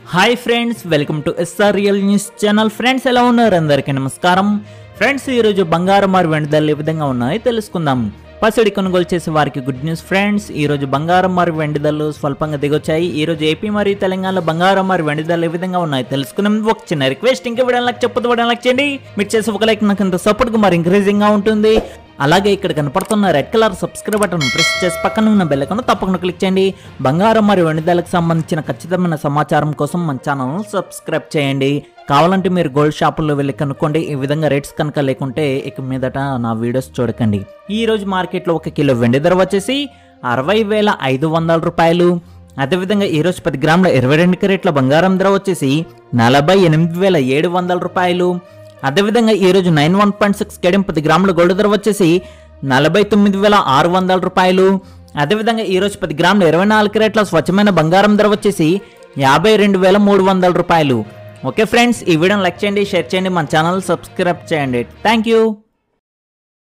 hi friends welcome to SR real news channel friends ఎలా ఉన్నారు అందరికీ నమస్కారం ఫ్రెండ్స్ ఈరోజు బంగారం మరియు వెండి ధరలు ఏ విధంగా ఉన్నాయో తెలుసుకుందాం పసిడి కొనుగోలు చేసే వారికి గుడ్ న్యూస్ ఫ్రెండ్స్ ఈ రోజు బంగారం మరియు వెండి ధరలు స్వల్పంగా దిగొచ్చాయి ఈ రోజు ఏపీ మరియు తెలంగాణలో బంగారం మరియు వెండి ధరలు ఏ విధంగా ఉన్నాయో తెలుసుకున్నాం ఒక చిన్న రిక్వెస్ట్ ఇంకా వీడియో లైక్ చెప్పదు వీడియో లైక్ చేయండి మీరు చేసే ఒక లైక్ నాకు ఇంత సపోర్ట్గా మరి ఇంక్రీజింగ్ గా ఉంటుంది అలాగే ఇక్కడ కనపడుతున్న red colour subscribe button press చేసి పక్కన ఉన్న బెల్ ఐకాన్ తప్పకుండా క్లిక్ చేయండి బంగారం మరియు వెండిదాలకు సంబంధించిన ఖచ్చితమైన సమాచారం కోసం మన ఛానల్ సబ్స్క్రైబ్ చేయండి కావాలంటే మీరు గోల్డ్ షాపుల్లో వెళ్ళి కనుక్కోండి ఈ విధంగా రేట్స్ కనుక లేకుంటే ఇక మీదట నా వీడియోస్ చూడకండి ఈ రోజు మార్కెట్లో ఒక కిలో వెండి ధర వచ్చేసి అరవై వేల ఐదు వందల రూపాయలు అదేవిధంగా ఈ రోజు పది గ్రాముల ఇరవై రెండు క్యారెట్ల బంగారం ధర వచ్చేసి నలభై ఎనిమిది వేల ఏడు వందల రూపాయలు అదేవిధంగా ఈ రోజు నైన్ వన్ పాయింట్ సిక్స్ కేడియం పది గ్రాముల గోల్డ్ ధర వచ్చేసి నలభై తొమ్మిది వేల ఆరు వందల రూపాయలు అదేవిధంగా ఈ రోజు పది గ్రాముల ఇరవై నాలుగు క్యారెట్ల స్వచ్ఛమైన బంగారం ధర వచ్చేసి యాభై రెండు వేల మూడు వందల రూపాయలు ఓకే ఫ్రెండ్స్ ఈ వీడియోని లైక్ చేయండి షేర్ చేయండి మన ఛానల్ సబ్స్క్రైబ్ చేయండి థ్యాంక్ యూ